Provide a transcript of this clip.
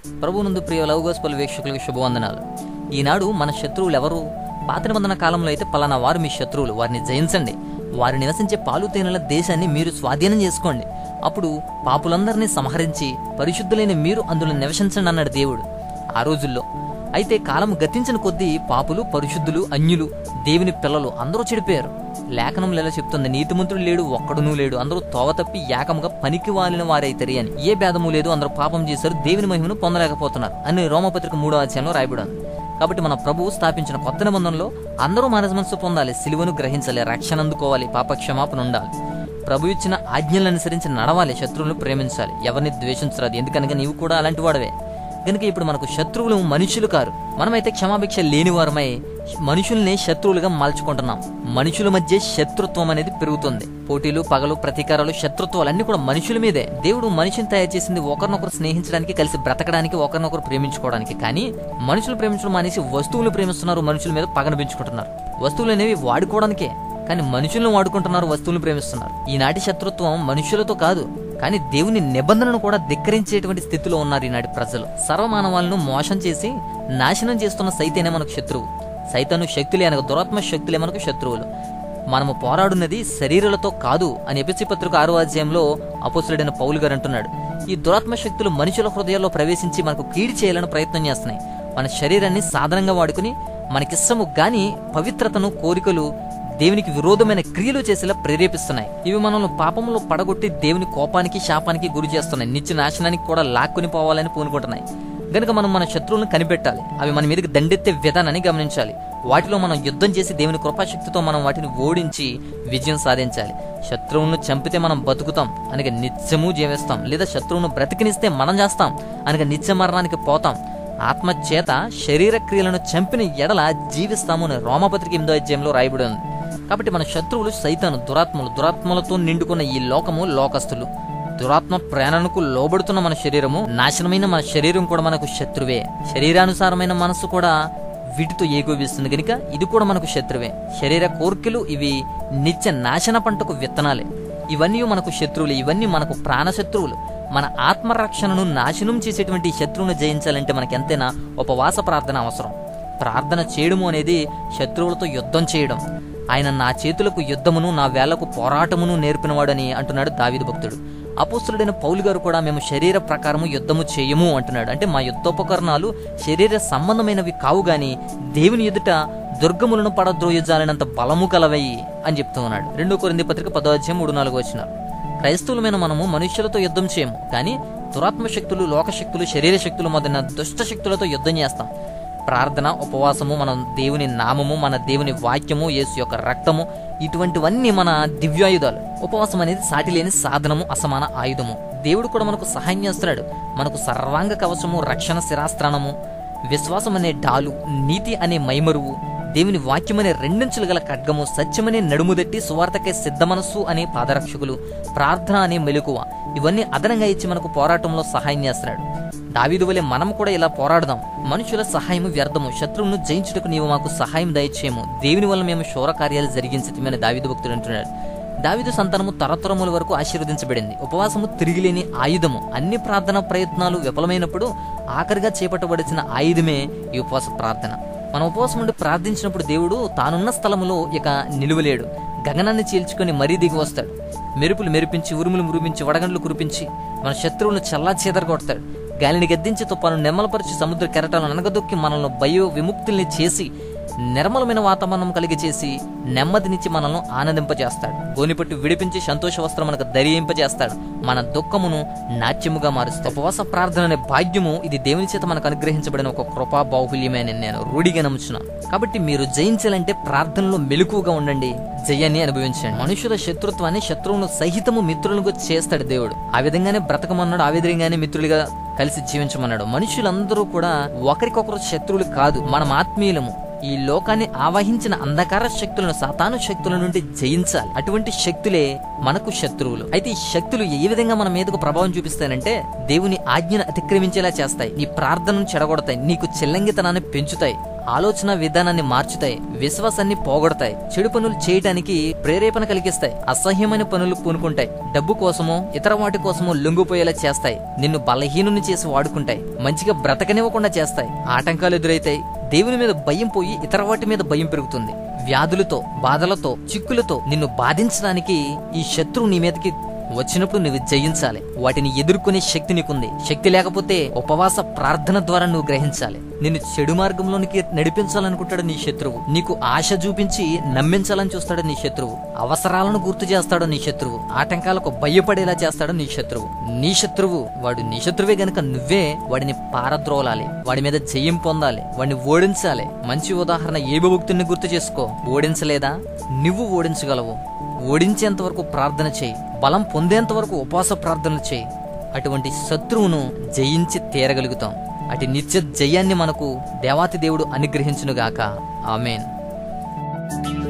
ప్రభువునందు ప్రియ లవ్ వీక్షకులకు శుభవందనాలు ఈనాడు మన శత్రువులు ఎవరు పాత నిబంధన కాలంలో అయితే పలానా వారు మీ శత్రువులు వారిని జయించండి వారు నివసించే పాలు తేనెల దేశాన్ని మీరు స్వాధీనం చేసుకోండి అప్పుడు పాపులందరినీ సంహరించి పరిశుద్ధులైన మీరు అందులో నివసించండి అన్నాడు దేవుడు ఆ రోజుల్లో అయితే కాలం గతించిన కొద్దీ పాపులు పరిశుద్ధులు అన్యులు దేవుని పిల్లలు అందరూ చెడిపోయారు లేఖనంలో ఎలా చెప్తుంది నీతిమంతుడు లేడు ఒక్కడునూ లేడు అందరూ తోవ తప్పి ఏకముగా పనికి వాలిన వారైతరి అని ఏ భేదము లేదు అందరూ పాపం చేశారు దేవుని మహిమను పొందలేకపోతున్నారు అని రోమపత్రిక మూడో అధ్యాయంలో రాయబడి ఉంది కాబట్టి మన ప్రభువు స్థాపించిన కొత్త నిబంధనలో అందరూ మనసు మనసు పొందాలి సిలువను గ్రహించాలి రక్షణ అందుకోవాలి పాపక్షమాపణ ఉండాలి ప్రభు ఇచ్చిన ఆజ్ఞలను అనుసరించి నడవాలి శత్రువులను ప్రేమించాలి ఎవరిని ద్వేషించరాదు ఎందుకనగా నీవు కూడా అలాంటి వాడవే కనుక ఇప్పుడు మనకు శత్రువులు మనుషులు కారు మనమైతే క్షమాభిక్ష లేనివారమై మనుషుల్ని శత్రువులుగా మలుచుకుంటున్నాం మనుషుల మధ్య శత్రుత్వం అనేది పెరుగుతుంది పోటీలు పగలు ప్రతీకారాలు శత్రుత్వాలు అన్ని కూడా మనుషుల మీదే దేవుడు మనిషిని తయారు చేసింది ఒకరినొకరు స్నేహించడానికి కలిసి బ్రతకడానికి ఒకరినొకరు ప్రేమించుకోవడానికి కానీ మనుషులు ప్రేమించడం మానేసి వస్తువులు ప్రేమిస్తున్నారు మనుషుల మీద పగను పెంచుకుంటున్నారు వస్తువులు అనేవి వాడుకోవడానికే కానీ మనుషులను వాడుకుంటున్నారు వస్తువులను ప్రేమిస్తున్నారు ఈనాటి శత్రుత్వం మనుషులతో కాదు కానీ దేవుని నిబంధనను కూడా ధిక్కరించేటువంటి స్థితిలో ఉన్నారు ఈనాటి ప్రజలు సర్వమానవాలను మోసం చేసి నాశనం చేస్తున్న సైతేనే మనకు శత్రువు సైతాను శక్తులే అనగా దురాత్మ శక్తులే మనకు శత్రువులు మనము పోరాడున్నది శరీరాలతో కాదు అని ఎపిసి పత్రిక ఆరో అధ్యాయంలో అపోసుడైన పౌలు గారు అంటున్నాడు ఈ దురాత్మ శక్తులు మనుషుల హృదయాల్లో ప్రవేశించి మనకు కీడి చేయాలని ప్రయత్నం చేస్తున్నాయి మన శరీరాన్ని సాధనంగా వాడుకుని మనకిష్టము గాని పవిత్రతను కోరికలు దేవునికి విరోధమైన క్రియలు చేసేలా ప్రేరేపిస్తున్నాయి ఇవి మనల్ని పాపంలో పడగొట్టి దేవుని కోపానికి శాపానికి గురి చేస్తున్నాయి నిత్య నాశనానికి కూడా లాక్కుని పోవాలని పూనుకుంటున్నాయి గనుక మనం మన శత్రువులను కనిపెట్టాలి అవి మన మీదకి దండెత్తే విధానాన్ని గమనించాలి వాటిలో మనం యుద్ధం చేసి దేవుని కృపాశక్తితో మనం వాటిని ఓడించి విజయం సాధించాలి శత్రువులను చంపితే మనం బతుకుతాం అనగా నిత్యము జీవిస్తాం లేదా శత్రువును బ్రతికినిస్తే మనం చేస్తాం అనగా నిత్య మరణానికి పోతాం ఆత్మ చేత శరీర క్రియలను చంపిన ఎడల జీవిస్తాము అని రోమపత్రిక ఎనిమిదో అధ్యాయంలో రాయబడి ఉంది కాబట్టి మన శత్రువులు సైతాను దురాత్మలు దురాత్మలతో నిండుకున్న ఈ లోకము లోకస్తులు దురాత్మ ప్రేరణకు లోబడుతున్న మన శరీరము నాశనమైన మన శరీరం కూడా మనకు శత్రువే శరీరానుసారమైన మనసు కూడా వీటితో ఏకోపిస్తుంది కనుక ఇది కూడా మనకు శత్రువే శరీర కోర్కెలు ఇవి నిత్య నాశన పంటకు విత్తనాలే ఇవన్నీ మనకు శత్రువులు ఇవన్నీ మనకు ప్రాణశత్రువులు మన ఆత్మరక్షణను నాశనం చేసేటువంటి ఈ శత్రువును జయించాలంటే మనకి ఎంతైనా ఉపవాస ప్రార్థన అవసరం ప్రార్థన చేయడము అనేది శత్రువులతో యుద్ధం చేయడం ఆయన నా చేతులకు యుద్ధమును నా వేళ్లకు పోరాటమును నేర్పినవాడని అంటున్నాడు దావిదు భక్తుడు అపోస్తుడైన పౌలు గారు కూడా మేము శరీర ప్రకారము యుద్ధము చేయము అంటున్నాడు అంటే మా యుద్ధోపకరణాలు శరీర సంబంధమైనవి కావు గాని దేవుని ఎదుట దుర్గములను పడద్రోయజాలినంత బలము కలవయి అని చెప్తూ ఉన్నాడు రెండో కొరింది పత్రిక పదో అధ్యాయం మూడు నాలుగు వచ్చినారు క్రైస్తవులమైన మనము మనుష్యులతో యుద్ధం చేయము కానీ దురాత్మ శక్తులు లోక శక్తులు శరీర శక్తులు మొదలైన దుష్ట శక్తులతో యుద్ధం చేస్తాం ప్రార్థన ఉపవాసము మన దేవుని నామము మన దేవుని వాక్యము యేసు యొక్క రక్తము ఇటువంటివన్నీ మన దివ్యాయుధాలు ఉపవాసం అనేది సాటి లేని సాధనము అసమాన ఆయుధము దేవుడు కూడా మనకు సహాయం చేస్తున్నాడు మనకు సర్వాంగ కవచము రక్షణ శిరాస్త్రాణము విశ్వాసం అనే డాలు నీతి అనే మైమరువు దేవుని వాక్యమనే రెండించులు గల ఖడ్గము సత్యమనే నడుముదట్టి సువార్తకే సిద్ధమనస్సు అనే పాదరక్షకులు ప్రార్థన అనే మెలకువ ఇవన్నీ అదనంగా ఇచ్చి మనకు పోరాటంలో సహాయం చేస్తున్నాడు దావీదు వలె మనం కూడా ఇలా పోరాడదాం మనుషుల సహాయము వ్యర్థము శత్రువును జయించుటకు నీవు మాకు సహాయం దయచేయము దేవుని వల్ల మేము శోర కార్యాలు జరిగించమని దావీదు భక్తుడు అంటున్నాడు దావిదు సంతానము తరతరముల వరకు ఆశీర్వదించబడింది ఉపవాసము తిరిగిలేని ఆయుధము అన్ని ప్రార్థన ప్రయత్నాలు విఫలమైనప్పుడు ఆఖరిగా చేపట్టబడిన ఆయుధమే ఈ ఉపవాస ప్రార్థన మన ఉపవాసం ఉండి ప్రార్థించినప్పుడు దేవుడు తానున్న స్థలములో ఇక నిలువలేడు గగనాన్ని చీల్చుకొని మరీ దిగి వస్తాడు మెరుపులు మెరిపించి ఉరుములు మురిపించి వడగండ్లు కురిపించి మన శత్రువులను చల్లా కొడతాడు గాలిని గద్దించి తుపాను నెమ్మలపరిచి సముద్ర కెరటాలను అనగదొక్కి మనల్ని భయో విముక్తుల్ని చేసి నిర్మలమైన వాతావరణం కలిగి చేసి నెమ్మదినిచ్చి మనల్ని ఆనందింపజేస్తాడు గోనిపట్టి విడిపించి సంతోష వస్త్రం మనకు ధరింపజేస్తాడు మన దుఃఖమును నాట్యముగా మారుస్తాడు ఉపవాస ప్రార్థన అనే భాగ్యము ఇది దేవుని చేత మనకు అనుగ్రహించబడిన ఒక కృపా బాహుల్యమే అని నేను రూఢిగా నమ్ముచున్నాను కాబట్టి మీరు జయించాలంటే ప్రార్థనలో మెలకుగా ఉండండి జయాన్ని అనుభవించండి మనుషుల శత్రుత్వాన్ని శత్రువును సహితము మిత్రులకు చేస్తాడు దేవుడు ఆ విధంగానే బ్రతకమన్నాడు ఆ విధంగానే మిత్రులుగా కలిసి జీవించమన్నాడు మనుషులందరూ కూడా ఒకరికొకరు శత్రువులు కాదు మనం ఆత్మీయులము ఈ లోకాన్ని ఆవహించిన అంధకార శక్తులను సాతాను శక్తుల నుండి జయించాలి అటువంటి శక్తులే మనకు శత్రువులు అయితే ఈ శక్తులు ఏ విధంగా మన మీదకు ప్రభావం చూపిస్తాయంటే దేవుని ఆజ్ఞను అతిక్రమించేలా చేస్తాయి నీ ప్రార్థనను చెడగొడతాయి నీకు చెల్లంగితనాన్ని పెంచుతాయి ఆలోచన విధానాన్ని మార్చుతాయి విశ్వాసాన్ని పోగొడతాయి చెడు పనులు చేయటానికి ప్రేరేపణ కలిగిస్తాయి అసహ్యమైన పనులు పూనుకుంటాయి డబ్బు కోసమో ఇతర వాటి కోసమో లొంగిపోయేలా చేస్తాయి నిన్ను బలహీనుని చేసి వాడుకుంటాయి మంచిగా బ్రతకనివ్వకుండా చేస్తాయి ఆటంకాలు ఎదురైతాయి దేవుని మీద భయం పోయి ఇతర వాటి మీద భయం పెరుగుతుంది వ్యాధులతో బాధలతో చిక్కులతో నిన్ను బాధించడానికి ఈ శత్రువు నీ మీదకి వచ్చినప్పుడు నువ్వు జయించాలి వాటిని ఎదుర్కొనే శక్తి నీకుంది శక్తి లేకపోతే ఉపవాస ప్రార్థన ద్వారా నువ్వు గ్రహించాలి నిన్ను చెడు మార్గంలోనికి నడిపించాలనుకుంటాడు నీ శత్రువు నీకు ఆశ చూపించి నమ్మించాలని చూస్తాడు నీ శత్రువు అవసరాలను గుర్తు చేస్తాడు నీ శత్రువు ఆటంకాలకు భయపడేలా చేస్తాడు నీ శత్రువు నీ శత్రువు వాడు నీ శత్రువే గనుక నువ్వే వాడిని పారద్రోలాలి వాడి మీద జయం పొందాలి వాడిని ఓడించాలి మంచి ఉదాహరణ ఏబభక్తుని గుర్తు చేసుకో ఓడించలేదా నువ్వు ఓడించగలవు ఓడించేంత వరకు ప్రార్థన చేయి బలం పొందేంత వరకు ఉపవాస ప్రార్థనలు చేయి అటువంటి శత్రువును జయించి తీరగలుగుతాం అటు నిత్య జయాన్ని మనకు దేవాతి దేవుడు అనుగ్రహించునుగాక ఆమెన్